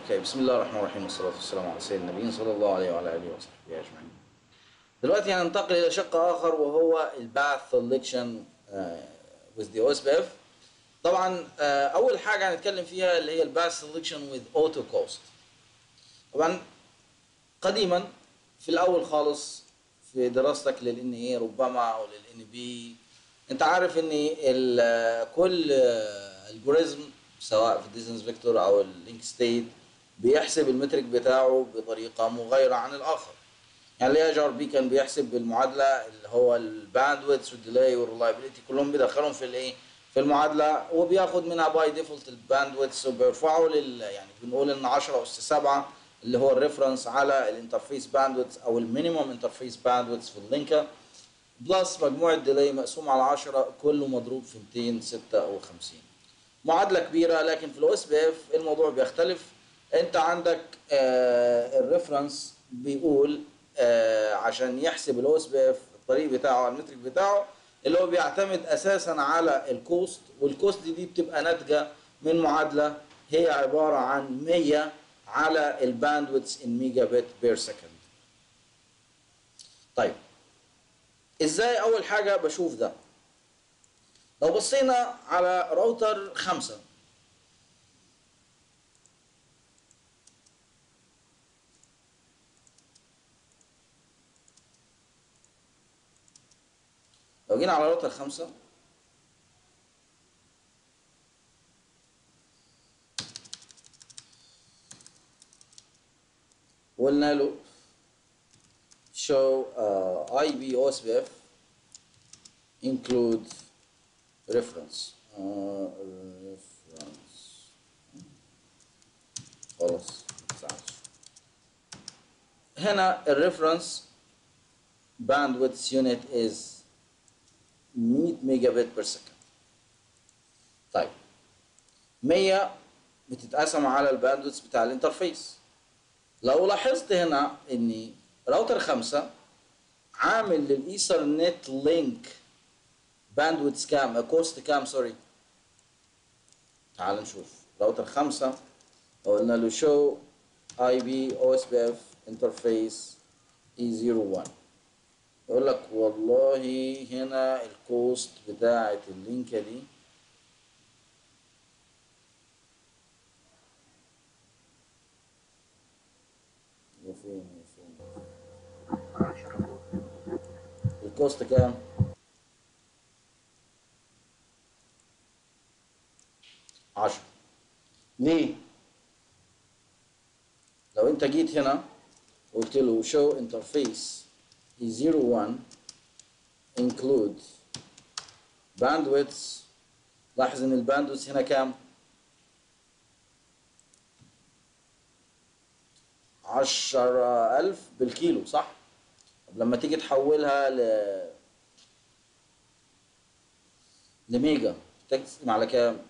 اوكي بسم الله الرحمن الرحيم والصلاه والسلام على سيدنا النبيين صلى الله عليه وعلى اله وصحبه اجمعين. دلوقتي هننتقل الى شق اخر وهو الباث سelection with the OSPF. طبعا آه، اول حاجه هنتكلم فيها اللي هي الباث selection with auto cost. طبعا قديما في الاول خالص في دراستك للان اي ربما او للان بي انت عارف ان ال- كل الجوريزم سواء في الديستنس فيكتور او اللينك ستيت بيحسب المترك بتاعه بطريقه مغايره عن الاخر يعني الاي ار بي كان بيحسب بالمعادله اللي هو الباندويث والديلاي والريلايبيليتي كلهم بيدخلهم في الايه في المعادله وبياخد منها باي ديفولت الباندويث وبيرفعه لل يعني بنقول ان 10 اس 7 اللي هو الريفرنس على الانترفيس باندويث او المينيمم انترفيس باندويث في اللينكر بلس مجموع الديلاي مقسوم على 10 كله مضروب في 256 معادله كبيره لكن في الاو اس بي اف الموضوع بيختلف انت عندك آه الريفرنس بيقول آه عشان يحسب الاو اس بي اف الطريق بتاعه المترك بتاعه اللي هو بيعتمد اساسا على الكوست والكوست دي, دي بتبقى ناتجه من معادله هي عباره عن 100 على الباندويث ان ميجا بت بير سكند طيب ازاي اول حاجه بشوف ده لو بصينا على راوتر خمسة لو جينا على راوتر خمسة وقلنا له show uh, IB OSPF include reference uh, reference خلاص متزعلش هنا الريفرنس bandwidth unit is 100 ميجا بت بير سكند طيب 100 بتتقسم على الباندويث بتاع الانترفيس لو لاحظت هنا ان راوتر خمسة عامل للايثرنت لينك باندويث كام كوست كام سوري تعال نشوف راوتر خمسة لو قلنا له شو اي بي او اس بي اف انترفيس اي 01 يقول لك والله هنا الكوست بتاعة اللينكة دي وفين وفين الكوست كام؟ عشرة ليه؟ لو انت جيت هنا قلت له show interface E01 include bandwidth لاحظ ان الباندويث هنا كام؟ عشرة ألف بالكيلو صح؟ طب لما تيجي تحولها ل لميجا تقسم على كام؟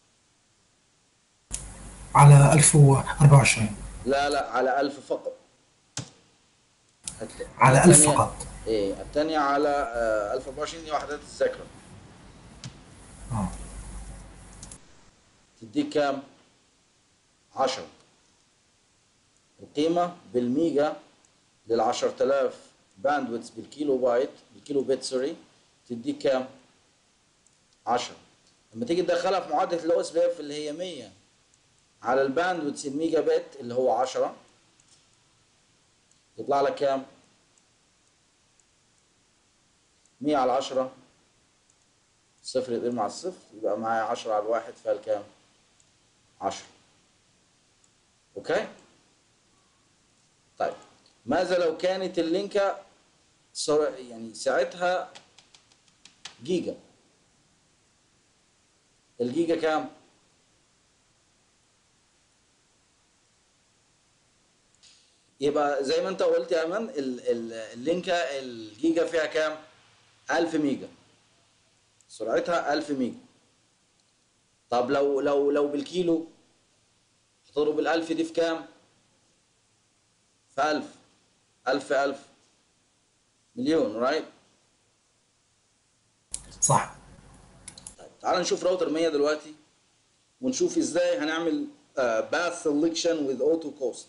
على 1024 لا لا على ألف فقط هت- على 1000 التانية- فقط ايه الثانية على آه 1024 دي وحدات الذاكرة اه تديك كام؟ 10 القيمة بالميجا لل 10000 باندويث بالكيلو بايت بالكيلو بت سوري تديك كام؟ 10 لما تيجي تدخلها في معادلة الاو اس بي اف اللي هي 100 على الباندويث الميجا بت اللي هو 10 يطلع لك كام؟ 100 على 10 صفر يضرب مع الصفر يبقى معايا 10 على الواحد فالكام؟ 10 اوكي؟ طيب ماذا لو كانت اللينكة سر- يعني ساعتها جيجا الجيجا كام؟ يبقى زي ما انت قلت يا ايمن ال- ال- اللينكة الجيجا فيها كام؟ 1000 ميجا سرعتها 1000 ميجا طب لو لو لو بالكيلو هتضرب ال1000 دي في كام؟ في 1000 1000 1000 مليون رايت؟ صح طيب تعال نشوف راوتر 100 دلوقتي ونشوف ازاي هنعمل uh, path selection with auto cost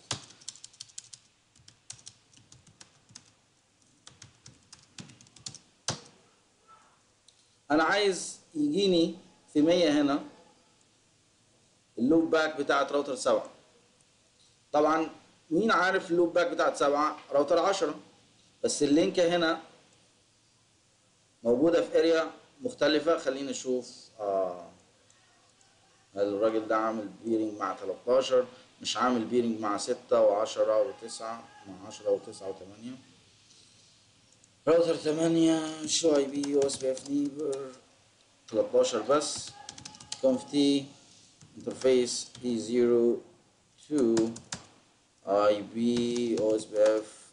انا عايز يجيني في 100 هنا اللوب باك بتاعت راوتر 7 طبعا مين عارف اللوب باك بتاعت 7 راوتر 10 بس اللينك هنا موجوده في اريا مختلفه خلينا نشوف آه الراجل ده عامل بيرنج مع 13 مش عامل بيرنج مع 6 و10 و9 مع 10 و9 و8 راوتر 8 شو اي بي يو اس بي اف نيبر 13 بس كونف تي انترفيس اي 0 2 اي بي او اس بي اف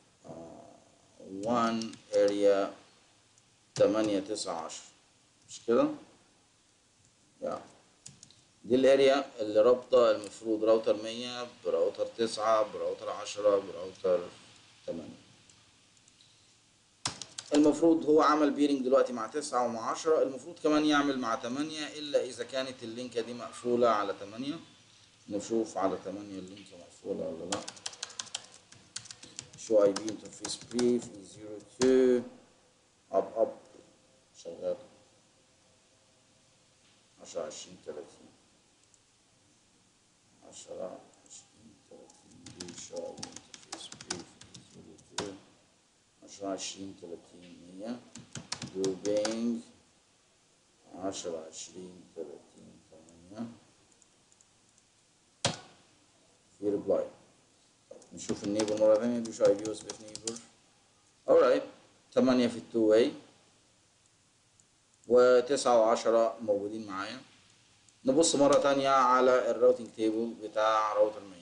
1 اريا 8 9 10 مش كده؟ يا دي الاريا اللي رابطه المفروض راوتر 100 براوتر 9 براوتر 10 براوتر 8 المفروض هو عمل بيرنج دلوقتي مع 9 ومع 10 المفروض كمان يعمل مع 8 الا اذا كانت اللينكه دي مقفوله على 8 نشوف على 8 اللينكه مقفوله ولا لا شو اي بي انترفيس بريف اي 02 اب اب شغال 10 20 30 10 20 30 دي شو اي بي انترفيس بريف اي 02 10 20 30 100 دوبينج 10 20 30 8 في ريبلاي نشوف النيبر مرة ثانية دي شو اي بي وسبيس نيبر alright 8 في التو واي وتسعة وعشرة موجودين معايا نبص مرة تانية على الراوتنج تيبل بتاع راوتر 100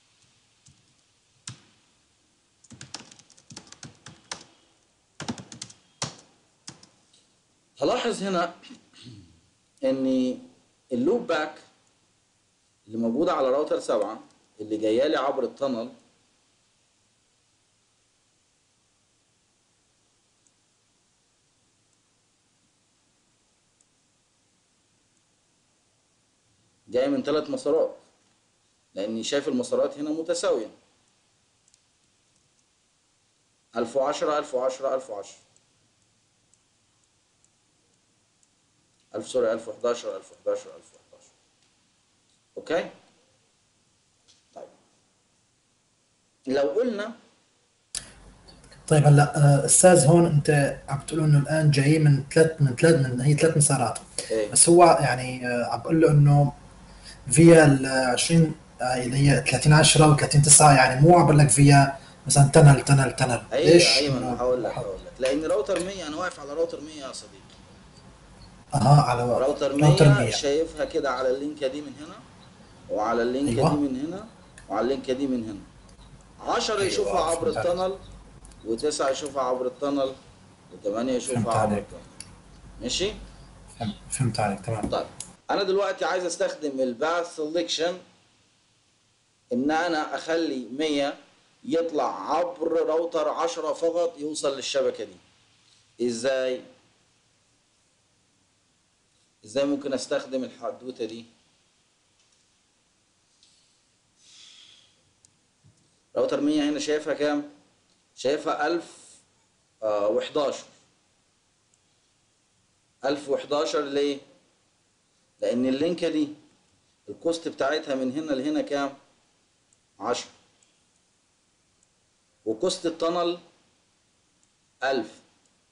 هلاحظ هنا ان اللوب باك اللي موجودة على راوتر 7 اللي جايه لي عبر التنل جاي من ثلاث مسارات لاني شايف المسارات هنا متساويه 1010 1010 1010 1000 سوري 1011 1011 1011 اوكي طيب لو قلنا طيب هلا آه، استاذ هون انت عم تقول انه الان جاي من ثلاث من ثلاث من هي ثلاث مسارات ايه بس هو يعني آه، عم بقول له انه فيا ال 20 آه، اللي هي 30 10 و 30 9 يعني مو عم بقول لك فيا مثلا تنل تنل تنل ايوه ليش؟ ايوه انا إنه- هقول لك هقول لك لان راوتر 100 انا واقف على راوتر 100 يا صديقي اها على راوتر راوتر 100 100 شايفها كده على اللينكه دي من هنا وعلى اللينكه أيوة. دي من هنا وعلى اللينكه دي من هنا 10 أيوة، يشوفها عبر فهمت عليك. التنل و9 يشوفها عبر التنل و8 فهمت يشوفها عبر عليك. التنل ماشي فهمت- فهمت عليك تمام طيب انا دلوقتي عايز استخدم الباث سelection ان انا اخلي 100 يطلع عبر راوتر 10 فقط يوصل للشبكه دي ازاي ازاي ممكن استخدم الحدوته دي راوتر 100 هنا شايفها كام شايفها 1011 1011 ليه لان اللينكه دي الكوست بتاعتها من هنا لهنا كام 10 وكوست التنل 1000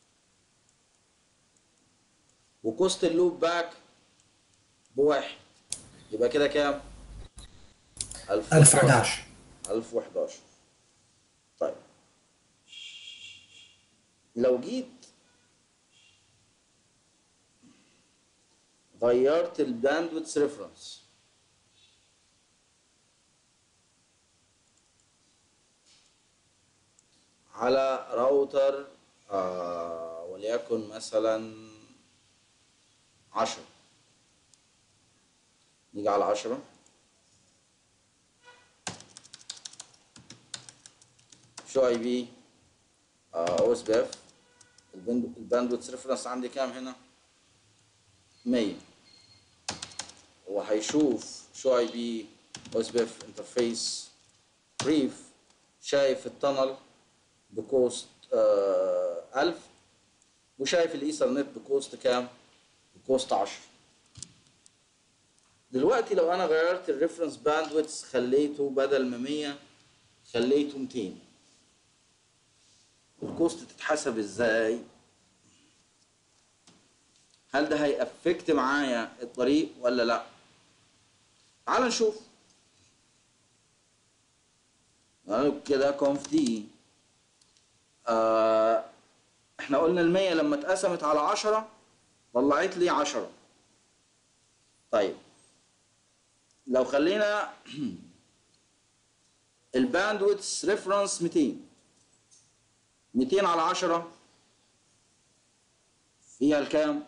وكوست اللوب باك بواحد يبقى كده كام 1011 1011 طيب لو جيت غيرت الباندويث ريفرنس على راوتر آه وليكن مثلا عشرة نيجي على عشرة شو اي بي او اس بي اف الباندويث ريفرنس عندي كام هنا 100 هو هيشوف شو اي بي او اس بي اف انترفيس بريف شايف التنل بكوست آه 1000 وشايف الايثرنت بكوست كام؟ بكوست 10 دلوقتي لو انا غيرت الريفرنس باندويث خليته بدل ما 100 خليته 200 الكوست تتحسب ازاي؟ هل ده هيأفكت معايا الطريق ولا لا؟ تعال نشوف قالوا كده كونف دي آه احنا قلنا المية لما اتقسمت على عشرة طلعت لي عشرة طيب لو خلينا الباندويتس ريفرنس 200 200 على 10 فيها الكام؟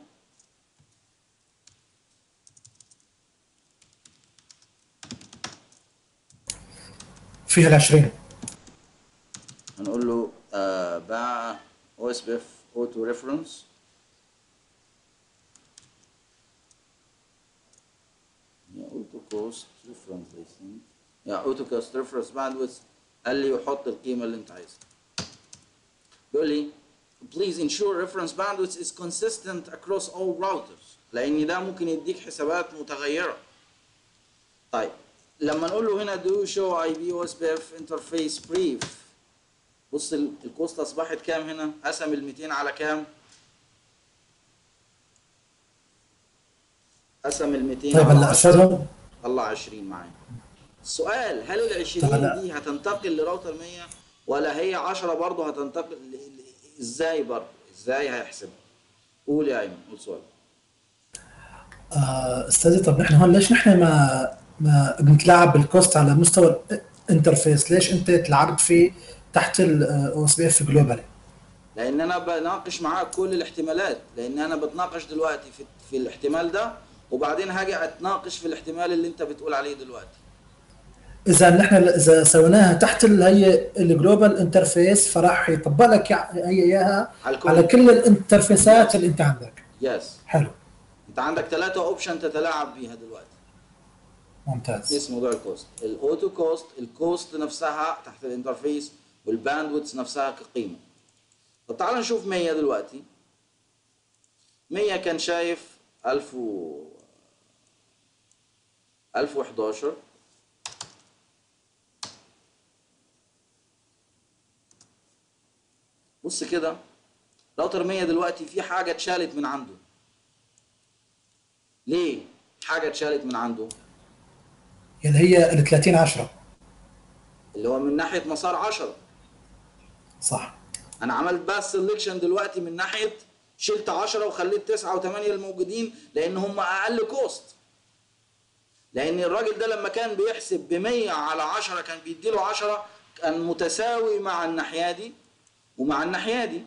فيها ال 20 هنقول له آه باع او اس بي اف اوتو ريفرنس يا اوتو كوست ريفرنس اي ثينك يا اوتو كوست ريفرنس باندويث قال لي يحط القيمه اللي انت عايزها بيقول لي please ensure reference bandwidth is consistent across all routers لان ده ممكن يديك حسابات متغيره طيب لما نقول له هنا do show IP OSPF interface brief بص ال- الكوست اصبحت كام هنا قسم ال 200 على كام قسم ال 200 طيب على هلا 10 استاذهم طلع 20 معايا السؤال هل ال 20 طب هلا- دي هتنتقل لراوتر 100 ولا هي 10 برضه هتنتقل ل- ل- ازاي برضه ازاي هيحسبها قول يا ايمن قول سؤال آه، استاذي طب نحن هون ليش نحن ما ما بنتلاعب بالكوست على مستوى الانترفيس ليش انت تلعبت فيه تحت الاو اس بي اف جلوبال لان انا بناقش معاك كل الاحتمالات لان انا بتناقش دلوقتي في في الاحتمال ده وبعدين هاجي اتناقش في الاحتمال اللي انت بتقول عليه دلوقتي اذا نحن اذا سويناها تحت ال- هي الجلوبال انترفيس فراح يطبق لك يع- هي اياها على الكل. على كل الانترفيسات اللي انت عندك يس حلو انت عندك ثلاثة اوبشن تتلاعب بيها دلوقتي ممتاز اسم موضوع الكوست الاوتو كوست الكوست نفسها تحت الانترفيس والباندويتس نفسها كقيمه طب تعال نشوف 100 دلوقتي 100 كان شايف 1000 و 1011 بص كده راوتر 100 دلوقتي في حاجه اتشالت من عنده ليه حاجه اتشالت من عنده اللي هي ال 30 10 اللي هو من ناحيه مسار 10 صح انا عملت بقى سelection دلوقتي من ناحيه شلت 10 وخليت 9 و8 الموجودين لان هم اقل كوست لان الراجل ده لما كان بيحسب ب 100 على 10 كان بيديله 10 كان متساوي مع الناحيه دي ومع الناحيه دي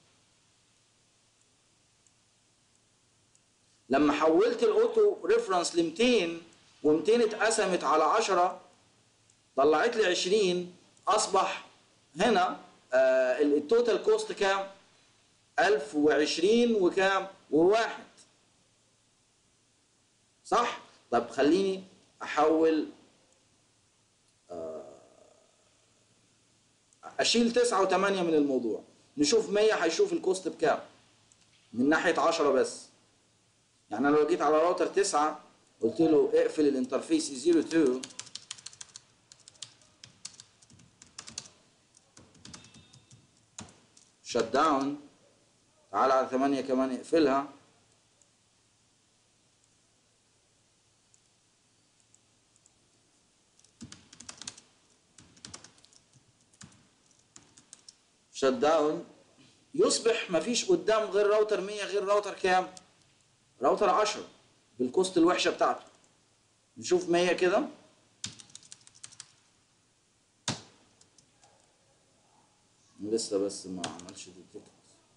لما حولت الاوتو ريفرنس ل 200 و200 اتقسمت على 10 طلعت لي 20 اصبح هنا آه ال- التوتال كوست كام 1020 وكام وواحد صح طب خليني احول آه اشيل 9 و8 من الموضوع نشوف 100 هيشوف الكوست بكام من ناحيه 10 بس يعني انا لو جيت على راوتر 9 قلت له اقفل الانترفيس 02 شت داون تعال على 8 كمان اقفلها شت داون يصبح مفيش قدام غير راوتر 100 غير راوتر كام؟ راوتر 10 بالكوست الوحشه بتاعته نشوف 100 كده لسه بس ما عملش ديتكت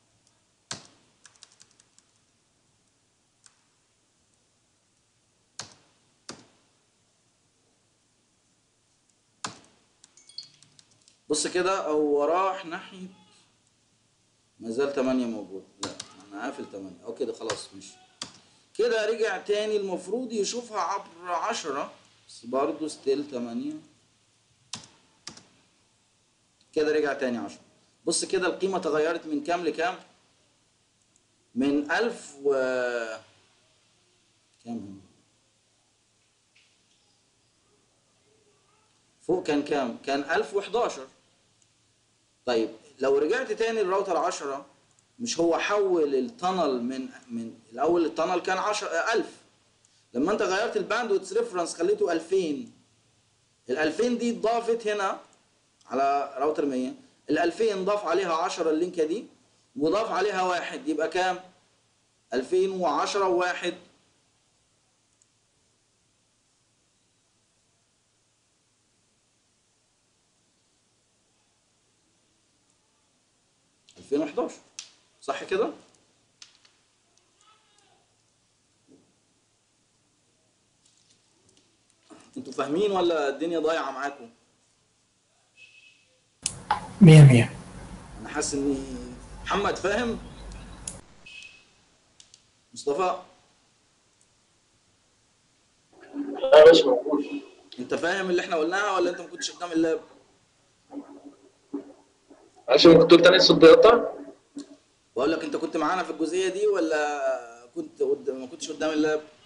بص كده هو راح ناحية ما زال 8 موجود لا انا قافل 8 او كده خلاص مش كده رجع تاني المفروض يشوفها عبر 10 بس برضه ستيل 8 كده رجع تاني 10 بص كده القيمة تغيرت من كام لكام؟ من 1000 و كام هنا؟ فوق كان كام؟ كان 1011 طيب لو رجعت تاني للراوتر 10 مش هو حول التنل من من الاول التنل كان 10 1000 لما انت غيرت الباندويث ريفرنس خليته 2000 ال 2000 دي اتضافت هنا على راوتر 100 ال 2000 ضاف عليها 10 اللينكه دي وضاف عليها واحد يبقى كام 2010 وواحد ألفين وحداشر صح كده؟ انتوا فاهمين ولا الدنيا ضايعة معاكم؟ مية مية انا حاسس اني محمد فاهم مصطفى لا يا باشا موجود انت فاهم اللي احنا قلناها ولا انت ما كنتش قدام اللاب عشان ممكن تقول تاني الصوت بيقطع بقول لك انت كنت معانا في الجزئيه دي ولا كنت قدام ما كنتش قدام اللاب